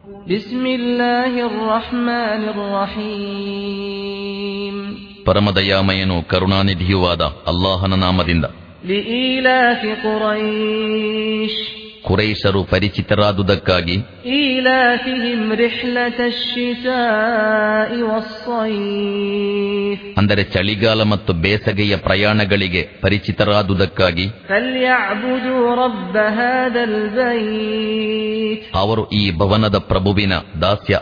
بسم الله الرحمن الرحيم ಪರಮದಯಾಮಯನು ಕರುಣಾನಿಧಿಯೂ ಆದ ಅಲ್ಲಾಹನ ನಾಮದಿಂದ لإيلاف قريش ಕುರೈಶರು ಪರಿಚಿತರಾದುದಕ್ಕಾಗಿ إيلافهم رحلة الشتاء والصيف ಅಂದರೆ ಚಳಿಗಾಲ ಮತ್ತು ಬೇಸಗೆಯ ಪ್ರಯಾಣಗಳಿಗೆ ಪರಿಚಿತರಾದುದಕ್ಕಾಗಿ فليعبدوا رب هذا البيت ಅವರು ಈ ಭವನದ ಪ್ರಭುವಿನ ದಾಸ್ಯ